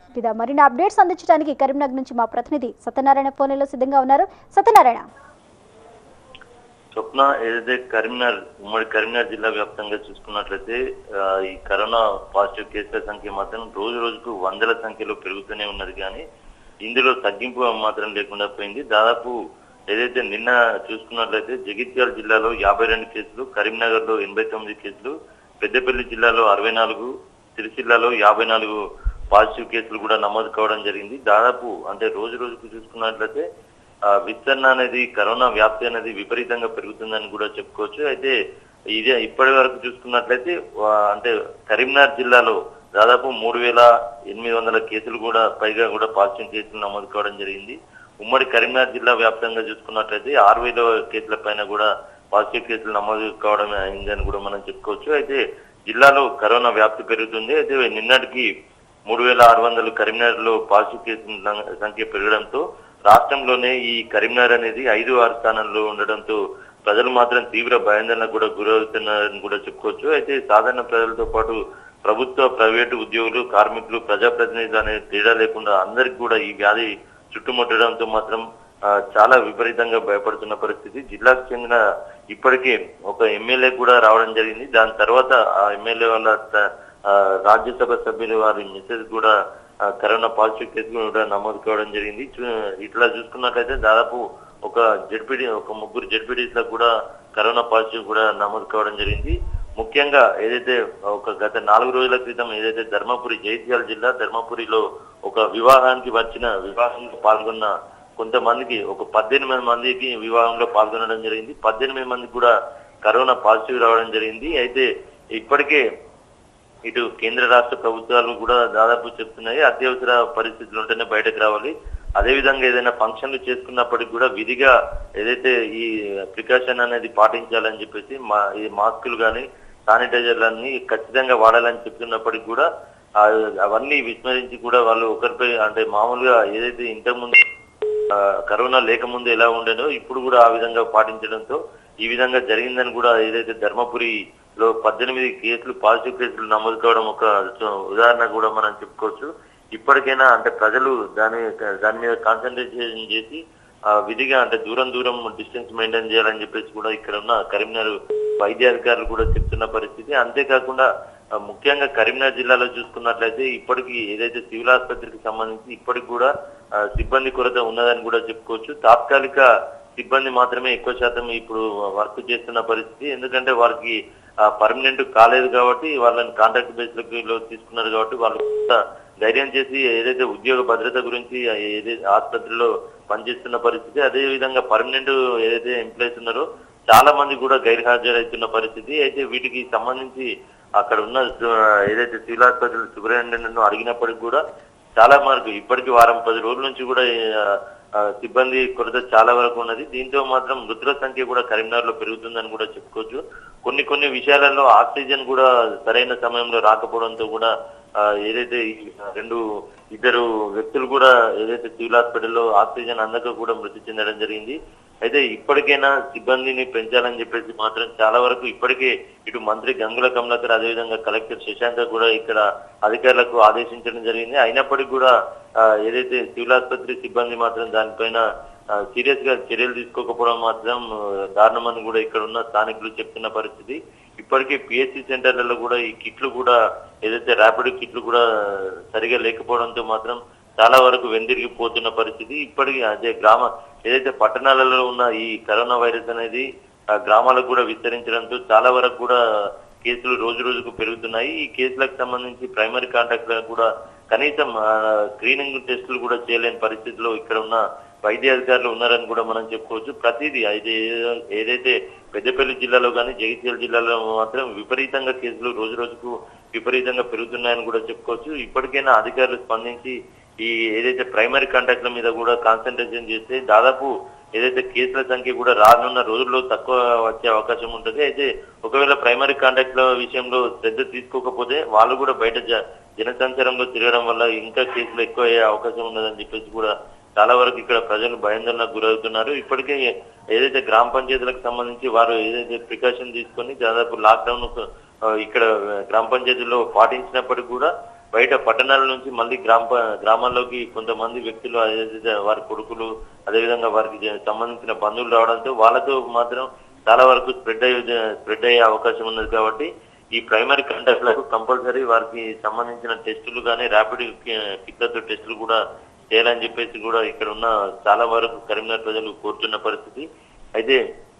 ఇదా మరిన్ని అప్డేట్స్ అందించడానికి కరీంనగర్ నుంచి మా ప్రతినిధి సత్యనారాయణ ఫోన్లో సిద్ధంగా ఉన్నారు సత్యనారాయణ స్వప్న ఏదైతే కరీంనగర్ ఉమ్మడి కరీంనగర్ జిల్లా వ్యాప్తంగా చూసుకున్నట్లయితే ఆ, ఈ కరోనా పాజిటివ్ కేసుల సంఖ్య మాత్రం రోజు రోజుకు వందల సంఖ్యలో పెరుగుతూనే ఉన్నది కానీ ఇందులో తగ్గింపు మాత్రం లేకుండా పోయింది దాదాపు ఏదైతే నిన్న చూసుకున్నట్లయితే జగిత్యాల జిల్లాలో యాభై రెండు కేసులు కరీంనగర్ లో ఎనభై తొమ్మిది కేసులు పెద్దపల్లి జిల్లాలో అరవై నాలుగు సిరిసిల్లాలో యాభై నాలుగు పాజిటివ్ కేసులు కూడా నమోదు కావడం జరిగింది దాదాపు అంటే రోజు రోజుకు చూసుకున్నట్లయితే ఆ, విస్తరణ అనేది కరోనా వ్యాప్తి అనేది విపరీతంగా పెరుగుతుందని కూడా చెప్పుకోవచ్చు అయితే ఇదే ఇప్పటి వరకు చూసుకున్నట్లయితే ఆ, అంటే కరీంనగర్ జిల్లాలో దాదాపు మూడు వేల ఎనిమిది వందల కేసులు కూడా పైగా కూడా పాజిటివ్ కేసులు నమోదు కావడం జరిగింది ఉమ్మడి కరీంనగర్ జిల్లా వ్యాప్తంగా చూసుకున్నట్లయితే ఆరు వేల కేసుల పైన కూడా పాజిటివ్ కేసులు నమోదు కావడం అయిందని కూడా మనం చెప్పుకోవచ్చు అయితే జిల్లాలో కరోనా వ్యాప్తి పెరుగుతుంది అయితే నిన్నటికి మూడు వేల ఆరు వందలు కరీంనగర్ లో పాజిటివ్ కేసుల సంఖ్య పెరగడంతో రాష్ట్రంలోనే ఈ కరీంనగర్ అనేది ఐదు ఆరు స్థానంలో ఉండడంతో ప్రజలు మాత్రం తీవ్ర భయాందోళనకు కూడా గురవుతున్నారని కూడా చెప్పుకోవచ్చు అయితే సాధారణ ప్రజలతో పాటు ప్రభుత్వ ప్రైవేటు ఉద్యోగులు కార్మికులు ప్రజాప్రతినిధులు అనే తేడా లేకుండా అందరికి కూడా ఈ వ్యాధి చుట్టుముట్టడంతో మాత్రం ఆ, చాలా విపరీతంగా భయపడుతున్న పరిస్థితి జిల్లాకు చెందిన ఇప్పటికే ఒక ఎమ్మెల్యే కూడా రావడం జరిగింది దాని తర్వాత ఆ ఎమ్మెల్యే వాళ్ళ త- ఆ, రాజ్యసభ సభ్యులు వారి మెసేజ్ కూడా ఆ, కరోనా పాజిటివ్ కేసు కూడా నమోదు కావడం జరిగింది చూ- ఇట్లా చూసుకున్నట్లయితే దాదాపు ఒక జడ్పీడీ ఒక ముగ్గురు జడ్పీడీస్లకు కూడా కరోనా పాజిటివ్ కూడా నమోదు కావడం జరిగింది ముఖ్యంగా ఏదైతే ఒక గత నాలుగు రోజుల క్రితం ఏదైతే ధర్మపురి జైత్యాల జిల్లా ధర్మపురిలో ఒక వివాహానికి వచ్చిన వివాహంలో పాల్గొన్న కొంతమందికి ఒక పద్దెనిమిది మందికి వివాహంలో పాల్గొనడం జరిగింది పద్దెనిమిది మందికి కూడా కరోనా పాజిటివ్ రావడం జరిగింది అయితే ఇప్పటికే ఇటు కేంద్ర రాష్ట్ర ప్రభుత్వాలు కూడా దాదాపు చెప్తున్నాయి అత్యవసర పరిస్థితులు ఉంటేనే బయటకు రావాలి అదే విధంగా ఏదైనా ఫంక్షన్లు చేసుకున్నప్పటికీ కూడా విధిగా ఏదైతే ఈ ప్రికాషన్ అనేది పాటించాలని చెప్పేసి మా ఈ మాస్కులు కానీ శానిటైజర్లన్నీ ఖచ్చితంగా వాడాలని చెప్తున్నప్పటికీ కూడా ఆ, అవన్నీ విస్మరించి కూడా వాళ్ళు ఒకరిపై అంటే మామూలుగా ఏదైతే ఇంతకుముందు ఆ, కరోనా లేకముందు ఎలా ఉండేనో ఇప్పుడు కూడా ఆ విధంగా పాటించడంతో ఈ విధంగా జరిగిందని కూడా ఏదైతే ధర్మపురిలో పద్దెనిమిది కేసులు పాజిటివ్ కేసులు నమోదు కావడం ఒక ఉదాహరణ కూడా మనం చెప్పుకోవచ్చు ఇప్పటికైనా అంటే ప్రజలు దాని దాని మీద కాన్సన్ట్రేషన్ చేసి ఆ, విధిగా అంటే దూరం దూరం డిస్టెన్స్ మెయింటైన్ చేయాలని చెప్పేసి కూడా ఇక్కడ ఉన్న కరీంనగర్ వైద్య అధికారులు కూడా చెప్తున్న పరిస్థితి అంతేకాకుండా ఆ, ముఖ్యంగా కరీంనగర్ జిల్లాలో చూసుకున్నట్లయితే ఇప్పటికి ఏదైతే సివిల్ ఆసుపత్రికి సంబంధించి ఇప్పటికి కూడా ఆ, సిబ్బంది కొరత ఉన్నదని కూడా చెప్పుకోవచ్చు తాత్కాలిక సిబ్బంది మాత్రమే ఎక్కువ శాతం ఇప్పుడు వర్క్ చేస్తున్న పరిస్థితి ఎందుకంటే వారికి పర్మనెంట్ కాలేదు కాబట్టి వాళ్ళని కాంట్రాక్ట్ బేస్ లో తీసుకున్నారు కాబట్టి వాళ్ళు కొంత ధైర్యం చేసి ఏదైతే ఉద్యోగ భద్రత గురించి ఏదైతే ఆసుపత్రిలో పనిచేస్తున్న పరిస్థితి అదే విధంగా పర్మనెంట్ ఏదైతే ఎంప్లాయీస్ ఉన్నారో చాలా మంది కూడా గైర్హాజరైతున్న పరిస్థితి అయితే వీటికి సంబంధించి అక్కడ ఉన్న ఆ, ఏదైతే సివిల్ ఆసుపత్రి సూపరింటెండెంట్ అడిగినప్పటికీ కూడా చాలా వరకు ఇప్పటికి వారం పది రోజుల నుంచి కూడా ఆ, ఆ, సిబ్బంది కొరత చాలా వరకు ఉన్నది దీంతో మాత్రం మృతుల సంఖ్య కూడా కరీంనగర్ లో పెరుగుతుందని కూడా చెప్పుకోవచ్చు కొన్ని కొన్ని విషయాలలో ఆక్సిజన్ కూడా సరైన సమయంలో రాకపోవడంతో కూడా ఆ, ఏదైతే ఈ రెండు ఇద్దరు వ్యక్తులు కూడా ఏదైతే సివిల్ హాస్పిటల్లో ఆక్సిజన్ అందక కూడా మృతి చెందడం జరిగింది అయితే ఇప్పటికైనా సిబ్బందిని పెంచాలని చెప్పేసి మాత్రం చాలా వరకు ఇప్పటికే ఇటు మంత్రి గంగుల కమలాకర్ అదేవిధంగా కలెక్టర్ శశాంక కూడా ఇక్కడ అధికారులకు ఆదేశించడం జరిగింది అయినప్పటికీ కూడా ఆ, ఏదైతే సివిల్ ఆసుపత్రి సిబ్బంది మాత్రం దానిపైన సీరియస్ గా చర్యలు తీసుకోకపోవడం మాత్రం ఆ, దారుణమని కూడా ఇక్కడ ఉన్న స్థానికులు చెప్తున్న పరిస్థితి ఇప్పటికే పిహెచ్సి సెంటర్లలో కూడా ఈ కిట్లు కూడా ఏదైతే ర్యాపిడ్ కిట్లు కూడా సరిగా లేకపోవడంతో మాత్రం చాలా వరకు వెందిరిగిపోతున్న పరిస్థితి ఇప్పటికీ అదే గ్రామ ఏదైతే పట్టణాలలో ఉన్న ఈ కరోనా వైరస్ అనేది ఆ గ్రామాలకు కూడా విస్తరించడంతో చాలా వరకు కూడా కేసులు రోజు రోజుకు పెరుగుతున్నాయి ఈ కేసులకు సంబంధించి ప్రైమరీ కాంటాక్ట్ కూడా కనీసం ఆ, స్క్రీనింగ్ టెస్టులు కూడా చేయలేని పరిస్థితిలో ఇక్కడ ఉన్న వైద్య అధికారులు ఉన్నారని కూడా మనం చెప్పుకోవచ్చు ప్రతిదీ అయితే ఏ- ఏదైతే పెద్దపల్లి జిల్లాలో కానీ జగిత్యాల జిల్లాలో మాత్రం విపరీతంగా కేసులు రోజు రోజుకు విపరీతంగా పెరుగుతున్నాయని కూడా చెప్పుకోవచ్చు ఇప్పటికైనా అధికారులు స్పందించి ఈ ఏదైతే ప్రైమరీ కాంటాక్ట్ల మీద కూడా కాన్సన్ట్రేషన్ చేస్తే దాదాపు ఏదైతే కేసుల సంఖ్య కూడా రానున్న రోజుల్లో తక్కువ వచ్చే అవకాశం ఉంటుంది అయితే ఒకవేళ ప్రైమరీ కాంటాక్ట్ల విషయంలో శ్రద్ధ తీసుకోకపోతే వాళ్ళు కూడా బయట జ- జనసంచారంలో తిరగడం వల్ల ఇంకా కేసులు ఎక్కువ అయ్యే అవకాశం ఉన్నదని చెప్పేసి కూడా చాలా వరకు ఇక్కడ ప్రజలు భయాందోళనకు గురవుతున్నారు ఇప్పటికే ఏదైతే గ్రామ పంచాయతీలకు సంబంధించి వారు ఏదైతే ప్రికాషన్ తీసుకొని దాదాపు లాక్డౌన్ ఇక్కడ గ్రామ పంచాయతీలో పాటించినప్పటికీ కూడా బయట పట్టణాల నుంచి మళ్ళీ గ్రామ గ్రామాల్లోకి కొంతమంది వ్యక్తులు అదే వారి కొడుకులు అదేవిధంగా వారికి జ- సంబంధించిన బంధువులు రావడంతో వాళ్ళతో మాత్రం చాలా వరకు స్ప్రెడ్ అయ్యే స్ప్రెడ్ అయ్యే అవకాశం ఉన్నది కాబట్టి ఈ ప్రైమరీ కండక్ట్లకు కంపల్సరీ వారికి సంబంధించిన టెస్టులు కానీ ర్యాపిడ్ కిట్లతో టెస్టులు కూడా చేయాలని చెప్పేసి కూడా ఇక్కడ ఉన్న చాలా వరకు కరీంనగర్ ప్రజలు కోరుతున్న పరిస్థితి అయితే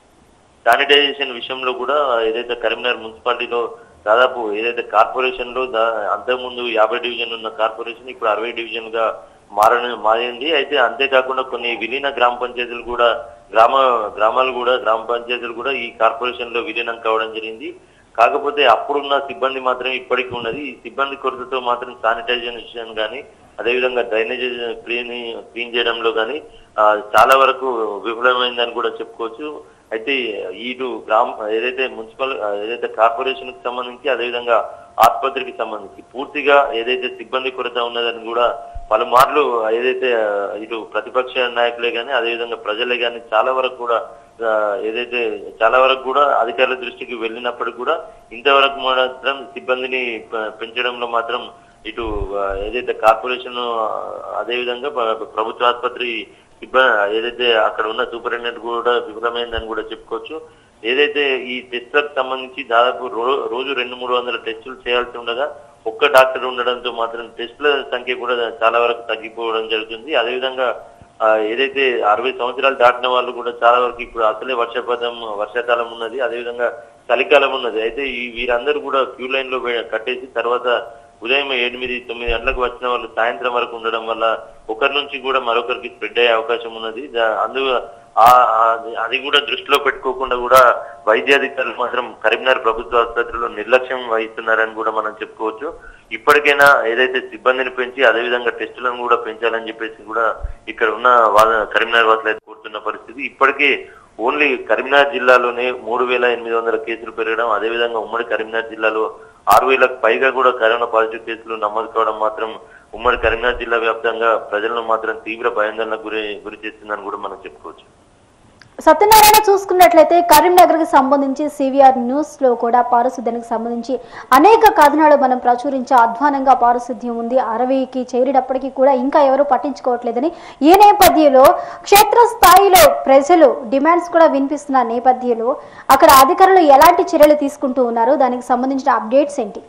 శానిటైజేషన్ విషయంలో కూడా ఏదైతే కరీంనగర్ మున్సిపాలిటీలో దాదాపు ఏదైతే కార్పొరేషన్ లో దా- అంతకుముందు యాభై డివిజన్ ఉన్న కార్పొరేషన్ ఇప్పుడు అరవై డివిజన్ గా మారని మారింది అయితే అంతేకాకుండా కొన్ని విలీన గ్రామ పంచాయతీలు కూడా గ్రామ గ్రామాలు కూడా గ్రామ పంచాయతీలు కూడా ఈ కార్పొరేషన్ లో విలీనం కావడం జరిగింది కాకపోతే అప్పుడున్న సిబ్బంది మాత్రం ఇప్పటికీ ఉన్నది ఈ సిబ్బంది కొరతతో మాత్రం శానిటైజేషన్ కానీ అదేవిధంగా డ్రైనేజ్ క్లీన్ క్లీన్ చేయడంలో కానీ చాలా వరకు విఫలమైందని కూడా చెప్పుకోవచ్చు అయితే ఇటు గ్రామ ఏదైతే మున్సిపల్ ఆ, ఏదైతే కార్పొరేషన్ కి సంబంధించి అదేవిధంగా ఆసుపత్రికి సంబంధించి పూర్తిగా ఏదైతే సిబ్బంది కొరత ఉన్నదని కూడా పలుమార్లు ఏదైతే ఆ, ఇటు ప్రతిపక్ష నాయకులే కానీ అదేవిధంగా ప్రజలే కానీ చాలా వరకు కూడా ఆ, ఏదైతే చాలా వరకు కూడా అధికారుల దృష్టికి వెళ్ళినప్పటికీ కూడా ఇంతవరకు మాత్రం సిబ్బందిని ప- పెంచడంలో మాత్రం ఇటు ఆ, ఏదైతే కార్పొరేషన్ ఆ, అదేవిధంగా ప్ర- ప్రభుత్వ ఆసుపత్రి సిబ్బంది ఏదైతే అక్కడ ఉన్న సూపరింటెండెంట్ కూడా విఫలమైందని కూడా చెప్పుకోవచ్చు ఏదైతే ఈ టెస్టులకు సంబంధించి దాదాపు రో- రోజు రెండు మూడు వందల టెస్టులు చేయాల్సి ఉండగా ఒక్క డాక్టర్ ఉండడంతో మాత్రం టెస్టుల సంఖ్య కూడా చాలా వరకు తగ్గిపోవడం జరుగుతుంది అదేవిధంగా ఆ, ఏదైతే అరవై సంవత్సరాలు దాటిన వాళ్ళు కూడా చాలా వరకు ఇప్పుడు అసలే వర్షపాతం వర్షాకాలం ఉన్నది అదేవిధంగా చలికాలం ఉన్నది అయితే ఈ వీరందరూ కూడా క్యూ లైన్ లో వే- కట్టేసి తర్వాత ఉదయం ఎనిమిది తొమ్మిది గంటలకు వచ్చిన వాళ్ళు సాయంత్రం వరకు ఉండడం వల్ల ఒకరి నుంచి కూడా మరొకరికి స్ప్రెడ్ అయ్యే అవకాశం ఉన్నది దా- అందు ఆ- ఆ- అది కూడా దృష్టిలో పెట్టుకోకుండా కూడా వైద్యాధికారులు మాత్రం కరీంనగర్ ప్రభుత్వ ఆసుపత్రిలో నిర్లక్ష్యం వహిస్తున్నారని కూడా మనం చెప్పుకోవచ్చు ఇప్పటికైనా ఏదైతే సిబ్బందిని పెంచి అదేవిధంగా టెస్టులను కూడా పెంచాలని చెప్పేసి కూడా ఇక్కడ ఉన్న వా- కరీంనగర్ వాసులు అయితే కోరుతున్న పరిస్థితి ఇప్పటికే ఓన్లీ కరీంనగర్ జిల్లాలోనే మూడు వేల ఎనిమిది వందల కేసులు పెరగడం అదేవిధంగా ఉమ్మడి కరీంనగర్ జిల్లాలో ఆరు వేలకు పైగా కూడా కరోనా పాజిటివ్ కేసులు నమోదు కావడం మాత్రం ఉమ్మడి కరీంనగర్ జిల్లా వ్యాప్తంగా ప్రజలను మాత్రం తీవ్ర భయాందోళనకు గురి గురి చేస్తుందని కూడా మనం చెప్పుకోవచ్చు సత్యనారాయణ చూసుకున్నట్లయితే కరీంనగర్ కి సంబంధించి సివిఆర్ న్యూస్ లో కూడా పారిశుద్ధ్యానికి సంబంధించి అనేక కథనాలు మనం ప్రచురించి అధ్వానంగా పారిశుద్ధ్యం ఉంది అరవైకి చేరినప్పటికీ కూడా ఇంకా ఎవరు పట్టించుకోవట్లేదని ఈ నేపథ్యంలో క్షేత్రస్థాయిలో ప్రజలు డిమాండ్స్ కూడా వినిపిస్తున్న నేపథ్యంలో అక్కడ అధికారులు ఎలాంటి చర్యలు తీసుకుంటూ ఉన్నారు దానికి సంబంధించిన అప్డేట్స్ ఏంటి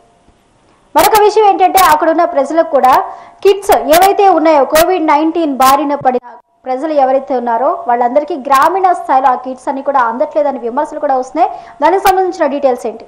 మరొక విషయం ఏంటంటే అక్కడ ఉన్న ప్రజలకు కూడా కిట్స్ ఏవైతే ఉన్నాయో కోవిడ్ నైన్టీన్ బారిన పడిన ప్రజలు ఎవరైతే ఉన్నారో వాళ్ళందరికీ గ్రామీణ స్థాయిలో ఆ కిట్స్ అన్ని కూడా అందట్లేదని విమర్శలు కూడా వస్తున్నాయి దానికి సంబంధించిన డీటెయిల్స్ ఏంటి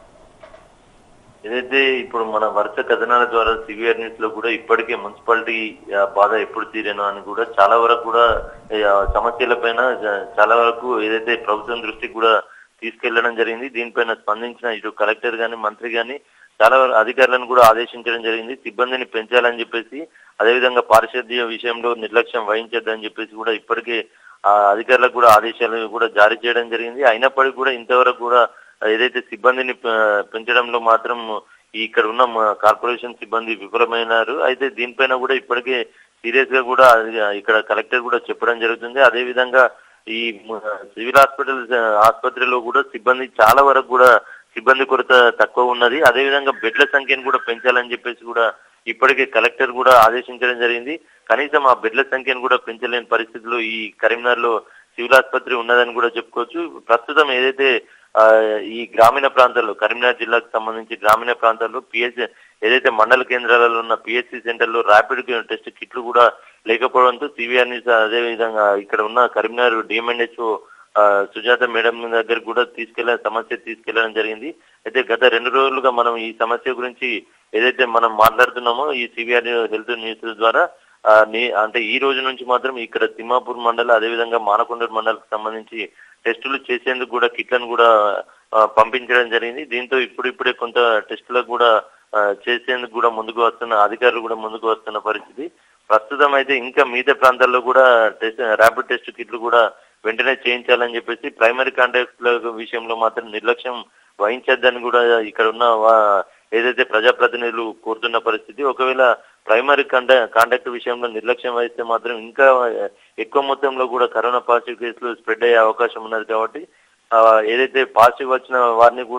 ఏదైతే ఇప్పుడు మన వరుస కథనాల ద్వారా సివిఆర్ న్యూస్ లో కూడా ఇప్పటికే మున్సిపాలిటీ ఆ, బాధ ఎప్పుడు తీరేనో అని కూడా చాలా వరకు కూడా ఆ, సమస్యల పైన చాలా వరకు ఏదైతే ప్రభుత్వం దృష్టికి కూడా తీసుకెళ్లడం జరిగింది దీనిపైన స్పందించిన ఇటు కలెక్టర్ గాని మంత్రి గాని చాలా వరకు అధికారులను కూడా ఆదేశించడం జరిగింది సిబ్బందిని పెంచాలని చెప్పేసి అదేవిధంగా పారిశుద్ధ్య విషయంలో నిర్లక్ష్యం వహించొద్దని చెప్పేసి కూడా ఇప్పటికే ఆ అధికారులకు కూడా ఆదేశాలు కూడా జారీ చేయడం జరిగింది అయినప్పటికీ కూడా ఇంతవరకు కూడా ఏదైతే సిబ్బందిని పె- పెంచడంలో మాత్రం ఈ ఇక్కడ ఉన్న మా కార్పొరేషన్ సిబ్బంది విఫలమైనారు అయితే దీనిపైన కూడా ఇప్పటికే సీరియస్ గా కూడా అది ఇక్కడ కలెక్టర్ కూడా చెప్పడం జరుగుతుంది అదే విధంగా ఈ మ- సివిల్ హాస్పిటల్ ఆసుపత్రిలో కూడా సిబ్బంది చాలా వరకు కూడా సిబ్బంది కొరత తక్కువ ఉన్నది అదే విధంగా బెడ్ల సంఖ్యను కూడా పెంచాలని చెప్పేసి కూడా ఇప్పటికే కలెక్టర్ కూడా ఆదేశించడం జరిగింది కనీసం ఆ బెడ్ల సంఖ్యను కూడా పెంచలేని పరిస్థితిలో ఈ కరీంనగర్ లో సివిల్ ఆసుపత్రి ఉన్నదని కూడా చెప్పుకోవచ్చు ప్రస్తుతం ఏదైతే ఆ, ఈ గ్రామీణ ప్రాంతాల్లో కరీంనగర్ జిల్లాకు సంబంధించి గ్రామీణ ప్రాంతాల్లో పిహెచ్ ఏదైతే మండల కేంద్రాలలో ఉన్న పిహెచ్సి సెంటర్లో ర్యాపిడ్ టెస్ట్ కిట్లు కూడా లేకపోవడంతో సివిఆర్ న్యూస్ అదే విధంగా ఇక్కడ ఉన్న కరీంనగర్ డిఎంఎన్హెచ్ఓ సుజాత మేడం దగ్గర కూడా తీసుకెళ్లే సమస్య తీసుకెళ్లడం జరిగింది అయితే గత రెండు రోజులుగా మనం ఈ సమస్య గురించి ఏదైతే మనం మాట్లాడుతున్నామో ఈ సివిఆర్ హెల్త్ న్యూస్ ద్వారా ఆ, నీ- అంటే ఈ రోజు నుంచి మాత్రం ఇక్కడ తిమ్మాపూర్ మండల అదేవిధంగా మానకొండ మండలకు సంబంధించి టెస్టులు చేసేందుకు కూడా కిట్లను కూడా ఆ, పంపించడం జరిగింది దీంతో ఇప్పుడిప్పుడే కొంత టెస్టులకు కూడా ఆ, చేసేందుకు కూడా ముందుకు వస్తున్న అధికారులు కూడా ముందుకు వస్తున్న పరిస్థితి ప్రస్తుతం అయితే ఇంకా మిగతా ప్రాంతాల్లో కూడా టెస్ట్ ర్యాపిడ్ టెస్ట్ కిట్లు కూడా వెంటనే చేయించాలని చెప్పేసి ప్రైమరీ కాంటాక్ట్ల విషయంలో మాత్రం నిర్లక్ష్యం వహించద్దని కూడా ఇక్కడ ఉన్న వా- ఏదైతే ప్రజాప్రతినిధులు కోరుతున్న పరిస్థితి ఒకవేళ ప్రైమరీ కాంటాక్ట్ విషయంలో నిర్లక్ష్యం వహిస్తే మాత్రం ఇంకా ఎక్కువ మొత్తంలో కూడా కరోనా పాజిటివ్ కేసులు స్ప్రెడ్ అయ్యే అవకాశం ఉన్నది కాబట్టి ఆ, ఏదైతే పాజిటివ్ వచ్చిన వారిని కూడా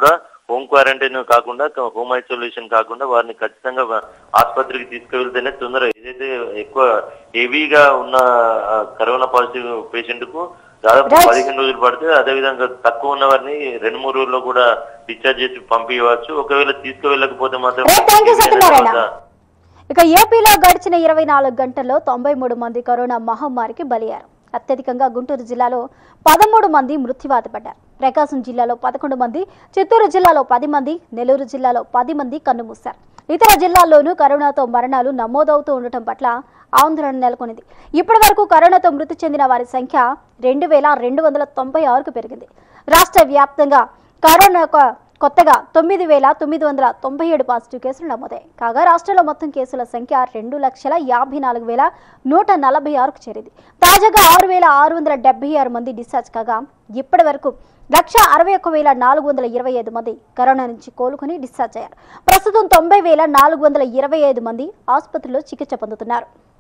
హోమ్ క్వారంటైన్ కాకుండా క- హోమ్ ఐసోలేషన్ కాకుండా వారిని ఖచ్చితంగా వ- ఆసుపత్రికి తీసుకువెళ్తేనే తొందర ఏదైతే ఎక్కువ హెవీగా ఉన్న ఆ, కరోనా పాజిటివ్ పేషెంట్ కు దాదాపు Right. పదిహేను రోజులు పడితే అదే విధంగా తక్కువ ఉన్న వారిని రెండు మూడు రోజుల్లో కూడా డిశ్చార్జ్ చేసి పంపించవచ్చు ఒకవేళ తీసుకువెళ్ళకపోతే మాత్రం Right, thank you, సత్యనారాయణ. తర్వాత ఇక ఏపీలో గడిచిన ఇరవై నాలుగు గంటల్లో తొంభై మూడు మంది కరోనా మహమ్మారికి బలయ్యారు అత్యధికంగా గుంటూరు జిల్లాలో పదమూడు మంది మృత్యువాత పడ్డారు ప్రకాశం జిల్లాలో పదకొండు మంది చిత్తూరు జిల్లాలో పది మంది నెల్లూరు జిల్లాలో పది మంది కన్నుమూశారు ఇతర జిల్లాల్లోనూ కరోనాతో మరణాలు నమోదవుతూ ఉండటం పట్ల ఆందోళన నెలకొనింది ఇప్పటి వరకు కరోనాతో మృతి చెందిన వారి సంఖ్య రెండు వేల రెండు వందల తొంభై ఆరుకు పెరిగింది రాష్ట్ర వ్యాప్తంగా కరోనా కొ- కొత్తగా తొమ్మిది వేల తొమ్మిది వందల తొంభై ఏడు పాజిటివ్ కేసులు నమోదయ్యాయి కాగా రాష్ట్రంలో మొత్తం కేసుల సంఖ్య రెండు లక్షల యాభై నాలుగు వేల నూట నలభై ఆరుకు చేరింది తాజాగా ఆరు వేల ఆరు వందల డెబ్బై ఆరు మంది డిశ్చార్జ్ కాగా ఇప్పటి వరకు లక్ష అరవై ఒక్క వేల నాలుగు వందల ఇరవై ఐదు మంది కరోనా నుంచి కోలుకుని డిశ్చార్జ్ అయ్యారు ప్రస్తుతం తొంభై వేల నాలుగు వందల ఇరవై ఐదు మంది ఆసుపత్రిలో చికిత్స పొందుతున్నారు